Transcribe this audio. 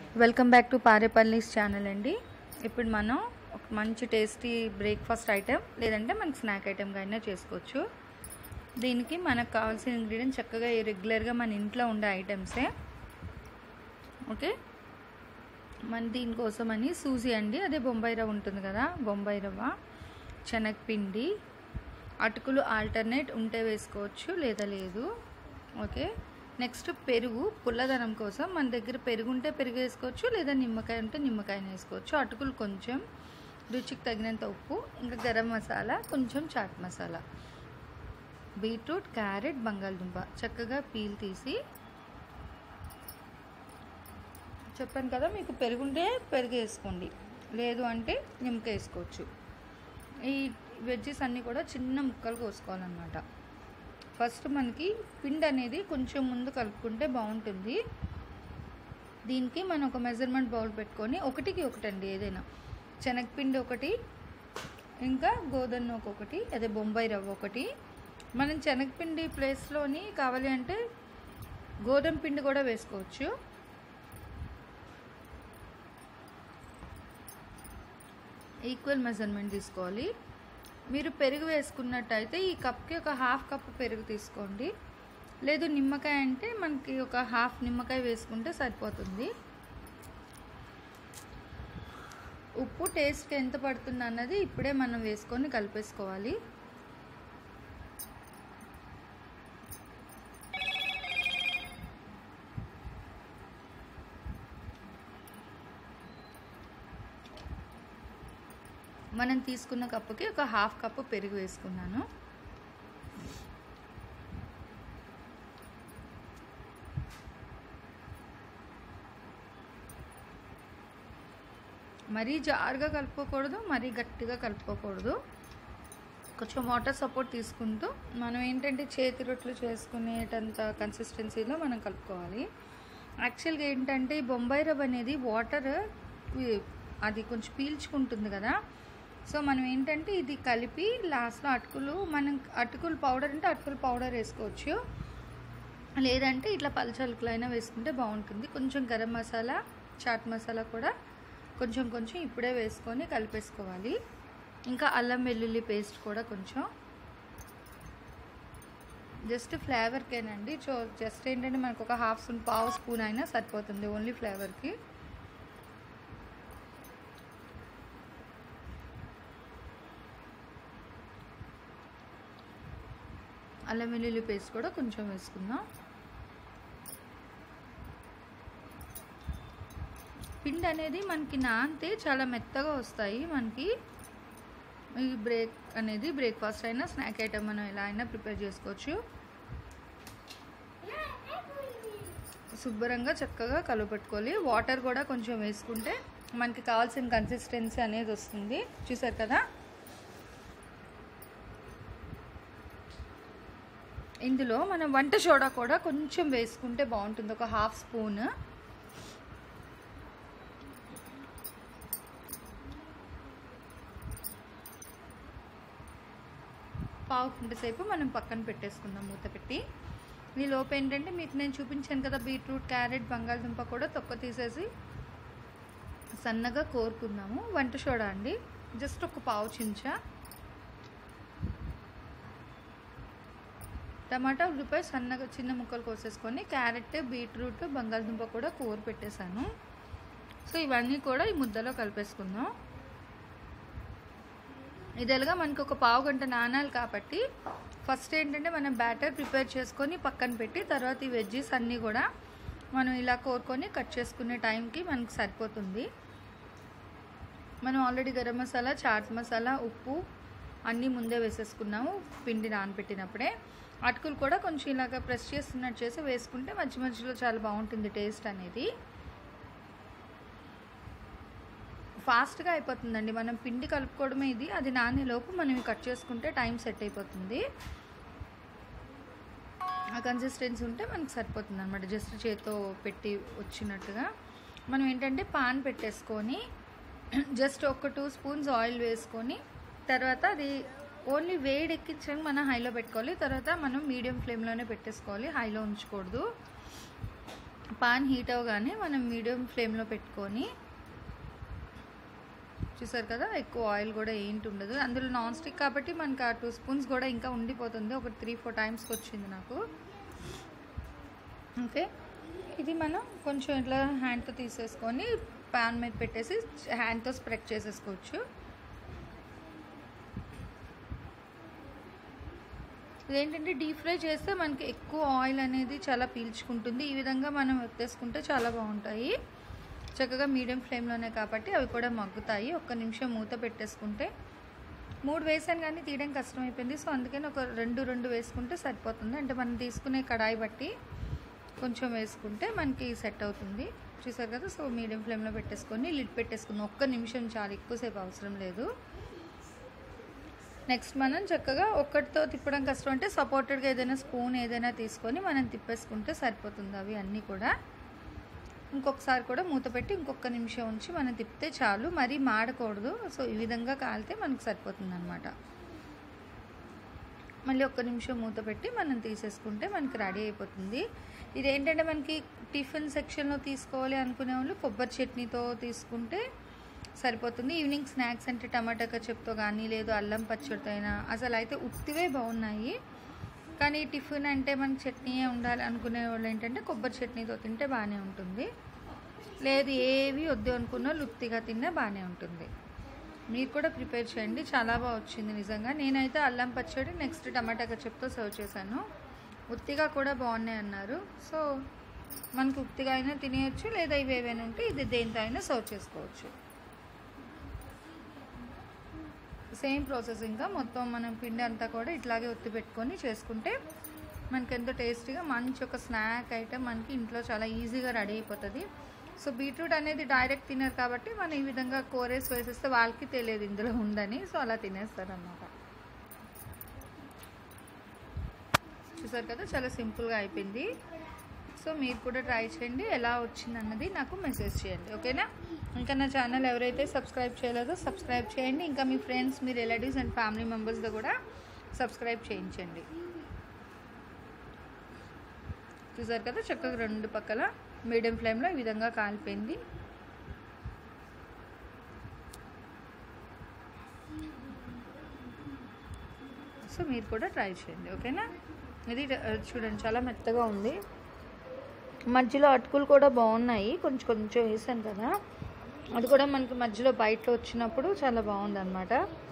welcome back to Parepallis channel అండి ఇప్పుడు మనం ఒక మంచి టేస్టీ బ్రేక్ఫాస్ట్ ఐటెం లేదంటే మనకి స్నాక్ ఐటెంగా అయినా చేసుకోవచ్చు దీనికి మనకు కావాల్సిన ఇంగ్రీడియంట్స్ చక్కగా రెగ్యులర్గా మన ఇంట్లో ఉండే ఐటమ్సే ఓకే మన దీనికోసం అని సూజీ అండి అదే బొంబాయి రవ్వ ఉంటుంది కదా బొంబాయి రవ్వ శనగపిండి అటుకులు ఆల్టర్నేట్ ఉంటే వేసుకోవచ్చు లేదా లేదు ఓకే నెక్స్ట్ పెరుగు పుల్లదనం కోసం మన దగ్గర పెరుగు ఉంటే పెరుగు వేసుకోవచ్చు లేదా నిమ్మకాయ ఉంటే నిమ్మకాయ వేసుకోవచ్చు అటుకులు కొంచెం రుచికి తగినంత ఉప్పు ఇంకా గరం మసాలా కొంచెం చాట్ మసాలా బీట్రూట్ క్యారెట్ బంగాళదుంప చక్కగా పీల్ తీసి చెప్పాను కదా మీకు పెరుగుంటే పెరుగు వేసుకోండి లేదు అంటే నిమ్మకాయ వేసుకోవచ్చు ఈ వెజ్జెస్ అన్నీ కూడా చిన్న ముక్కలు కోసుకోవాలన్నమాట ఫస్ట్ మనకి పిండి అనేది కొంచెం ముందు కలుపుకుంటే బాగుంటుంది దీనికి మనం ఒక మెజర్మెంట్ బౌల్ పెట్టుకొని ఒకటికి ఒకటండి ఏదైనా శనగపిండి ఒకటి ఇంకా గోధుమ నూక ఒకటి అదే బొంబాయి రవ్వ ఒకటి మనం శనగపిండి ప్లేస్లోని కావాలి అంటే గోధుమ పిండి కూడా వేసుకోవచ్చు ఈక్వల్ మెజర్మెంట్ తీసుకోవాలి మీరు పెరుగు వేసుకున్నట్టయితే ఈ కప్కి ఒక హాఫ్ కప్ పెరుగు తీసుకోండి లేదు నిమ్మకాయ అంటే మనకి ఒక హాఫ్ నిమ్మకాయ వేసుకుంటే సరిపోతుంది ఉప్పు టేస్ట్కి ఎంత పడుతుంది అన్నది ఇప్పుడే మనం వేసుకొని కలిపేసుకోవాలి మనం తీసుకున్న కప్పుకి ఒక హాఫ్ కప్పు పెరుగు వేసుకున్నాను మరీ జారుగా కలుపుకోకూడదు మరీ గట్టిగా కలుపుకోకూడదు కొంచెం వాటర్ సపోర్ట్ తీసుకుంటూ మనం ఏంటంటే చేతి రొట్టెలు చేసుకునేటంత కన్సిస్టెన్సీలో మనం కలుపుకోవాలి యాక్చువల్గా ఏంటంటే ఈ బొంబాయి రవ్వ అనేది వాటర్ అది కొంచెం పీల్చుకుంటుంది కదా సో మనం ఏంటంటే ఇది కలిపి లాస్ట్లో అటుకులు మనం అటుకులు పౌడర్ అంటే అటుకుల పౌడర్ వేసుకోవచ్చు లేదంటే ఇట్లా పలచలుకులు అయినా వేసుకుంటే బాగుంటుంది కొంచెం గరం మసాలా చాట్ మసాలా కూడా కొంచెం కొంచెం ఇప్పుడే వేసుకొని కలిపేసుకోవాలి ఇంకా అల్లం వెల్లుల్లి పేస్ట్ కూడా కొంచెం జస్ట్ ఫ్లేవర్కేనండి సో జస్ట్ ఏంటంటే మనకు ఒక హాఫ్ స్పూన్ పావు స్పూన్ అయినా సరిపోతుంది ఓన్లీ ఫ్లేవర్కి అల్లం వెల్లుల్లి పేస్ట్ కూడా కొంచెం వేసుకుందాం పిండి అనేది మనకి నానితే చాలా మెత్తగా వస్తాయి మనకి ఈ బ్రేక్ అనేది బ్రేక్ఫాస్ట్ అయినా స్నాక్ ఐటమ్ మనం ఎలా అయినా ప్రిపేర్ చేసుకోవచ్చు శుభ్రంగా చక్కగా కలుపెట్టుకోవాలి వాటర్ కూడా కొంచెం వేసుకుంటే మనకి కావాల్సిన కన్సిస్టెన్సీ అనేది వస్తుంది చూసారు కదా ఇందులో మనం వంట సోడా కూడా కొంచెం వేసుకుంటే బాగుంటుంది ఒక హాఫ్ స్పూన్ పావు గంట సేపు మనం పక్కన పెట్టేసుకుందాం మూత పెట్టి ఈ లోపు ఏంటంటే మీకు నేను చూపించాను కదా బీట్రూట్ క్యారెట్ బంగాళదుంప కూడా తొక్క తీసేసి సన్నగా కోరుకుందాము వంట సోడా అండి జస్ట్ ఒక పావు చెంచా టమాటా ఉల్లిపాయ సన్నగా చిన్న ముక్కలు కోసేసుకొని క్యారెట్ బీట్రూట్ బంగాళదుంప కూడా కూర పెట్టేశాను సో ఇవన్నీ కూడా ఈ ముద్దలో కలిపేసుకుందాం ఇదేలాగా మనకు ఒక పావు గంట నానాలి కాబట్టి ఫస్ట్ ఏంటంటే మనం బ్యాటర్ ప్రిపేర్ చేసుకొని పక్కన పెట్టి తర్వాత ఈ వెజ్జెస్ అన్నీ కూడా మనం ఇలా కోరుకొని కట్ చేసుకునే టైంకి మనకి సరిపోతుంది మనం ఆల్రెడీ గరం మసాలా చాట్ మసాలా ఉప్పు అన్నీ ముందే వేసేసుకున్నాము పిండి నానబెట్టినప్పుడే అటుకులు కూడా కొంచెం ఇలాగ ప్రెస్ చేస్తున్నట్టు చేసి వేసుకుంటే మధ్య మధ్యలో చాలా బాగుంటుంది టేస్ట్ అనేది ఫాస్ట్గా అయిపోతుందండి మనం పిండి కలుపుకోవడమే ఇది అది నానేలోపు మనం కట్ చేసుకుంటే టైం సెట్ అయిపోతుంది ఆ కన్సిస్టెన్సీ ఉంటే మనకు సరిపోతుంది అనమాట జస్ట్ చేతితో పెట్టి వచ్చినట్టుగా మనం ఏంటంటే పాన్ పెట్టేసుకొని జస్ట్ ఒక టూ స్పూన్స్ ఆయిల్ వేసుకొని తర్వాత అది ఓన్లీ వేడి ఎక్కించడానికి మనం హైలో పెట్టుకోవాలి తర్వాత మనం మీడియం ఫ్లేమ్లోనే పెట్టేసుకోవాలి హైలో ఉంచకూడదు పాన్ హీట్ అవగానే మనం మీడియం ఫ్లేమ్లో పెట్టుకొని చూసారు కదా ఎక్కువ ఆయిల్ కూడా ఏంటి ఉండదు అందులో నాన్ స్టిక్ కాబట్టి మనకి ఆ టూ స్పూన్స్ కూడా ఇంకా ఉండిపోతుంది ఒక త్రీ ఫోర్ టైమ్స్కి వచ్చింది నాకు ఓకే ఇది మనం కొంచెం ఇట్లా హ్యాండ్తో తీసేసుకొని పాన్ మీద పెట్టేసి హ్యాండ్తో స్ప్రెడ్ చేసేసుకోవచ్చు ఇదేంటంటే డీప్ ఫ్రై చేస్తే మనకి ఎక్కువ ఆయిల్ అనేది చాలా పీల్చుకుంటుంది ఈ విధంగా మనం ఎత్తేసుకుంటే చాలా బాగుంటాయి చక్కగా మీడియం ఫ్లేమ్లోనే కాబట్టి అవి కూడా మగ్గుతాయి ఒక్క నిమిషం మూత పెట్టేసుకుంటే మూడు వేసాను కానీ తీయడం కష్టమైపోయింది సో అందుకని ఒక రెండు రెండు వేసుకుంటే సరిపోతుంది అంటే మనం తీసుకునే కడాయి బట్టి కొంచెం వేసుకుంటే మనకి సెట్ అవుతుంది చూసారు కదా సో మీడియం ఫ్లేమ్లో పెట్టేసుకొని లిడ్ పెట్టేసుకుందాం ఒక్క నిమిషం చాలా ఎక్కువసేపు అవసరం లేదు నెక్స్ట్ మనం చక్కగా ఒక్కటితో తిప్పడం కష్టం అంటే సపోర్టెడ్గా ఏదైనా స్పూన్ ఏదైనా తీసుకొని మనం తిప్పేసుకుంటే సరిపోతుంది అవి అన్నీ కూడా ఇంకొకసారి కూడా మూత పెట్టి ఇంకొక నిమిషం ఉంచి మనం తిప్పితే చాలు మరీ మాడకూడదు సో ఈ విధంగా కాలితే మనకు సరిపోతుంది అనమాట మళ్ళీ ఒక్క నిమిషం మూత పెట్టి మనం తీసేసుకుంటే మనకి రెడీ అయిపోతుంది ఇదేంటంటే మనకి టిఫిన్ సెక్షన్లో తీసుకోవాలి అనుకునే వాళ్ళు కొబ్బరి చట్నీతో తీసుకుంటే సరిపోతుంది ఈవినింగ్ స్నాక్స్ అంటే టమాటా కచప్తో కానీ లేదు అల్లం పచ్చడితో అయినా అసలు అయితే ఉత్తివే బాగున్నాయి కానీ టిఫిన్ అంటే మనకి చట్నీయే ఉండాలి అనుకునే వాళ్ళు ఏంటంటే కొబ్బరి చట్నీతో తింటే బాగానే ఉంటుంది లేదు ఏవి వద్దు అనుకున్న వాళ్ళు ఉత్తిగా తిన్నా బాగానే ఉంటుంది మీరు కూడా ప్రిపేర్ చేయండి చాలా బాగా వచ్చింది నిజంగా నేనైతే అల్లం పచ్చడి నెక్స్ట్ టమాటా కచప్తో సర్వ్ చేశాను ఉత్తిగా కూడా బాగున్నాయి అన్నారు సో మనకు ఉత్తిగా అయినా తినేయచ్చు లేదా ఇవి ఏవైనా ఉంటే ఇది దేంతో అయినా సర్వ్ చేసుకోవచ్చు సేమ్ ప్రాసెస్ ఇంకా మొత్తం మనం పిండి అంతా కూడా ఇట్లాగే ఒత్తి పెట్టుకొని చేసుకుంటే మనకి ఎంతో టేస్టీగా మంచి ఒక స్నాక్ ఐటమ్ మనకి ఇంట్లో చాలా ఈజీగా రెడీ అయిపోతుంది సో బీట్రూట్ అనేది డైరెక్ట్ తినరు కాబట్టి మనం ఈ విధంగా కోరేసి వేసేస్తే వాళ్ళకి తెలియదు ఇందులో ఉందని సో అలా తినేస్తారు అన్నమాట చూసారు కదా చాలా సింపుల్గా అయిపోయింది సో మీరు కూడా ట్రై చేయండి ఎలా వచ్చింది అన్నది నాకు మెసేజ్ చేయండి ఓకేనా ఇంకా నా ఛానల్ ఎవరైతే సబ్స్క్రైబ్ చేయలేదో సబ్స్క్రైబ్ చేయండి ఇంకా మీ ఫ్రెండ్స్ మీ రిలేటివ్స్ అండ్ ఫ్యామిలీ మెంబర్స్తో కూడా సబ్స్క్రైబ్ చేయించండి చూసారు కదా చక్కగా రెండు పక్కల మీడియం ఫ్లేమ్లో ఈ విధంగా కాలిపోయింది సో మీరు కూడా ట్రై చేయండి ఓకేనా ఇది ఆ, చూడండి చాలా మెత్తగా ఉంది మధ్యలో అటుకులు కూడా బాగున్నాయి కొంచెం కొంచెం వేసాను కదా అది కూడా మనకి మధ్యలో బయట వచ్చినప్పుడు చాలా బాగుంది అనమాట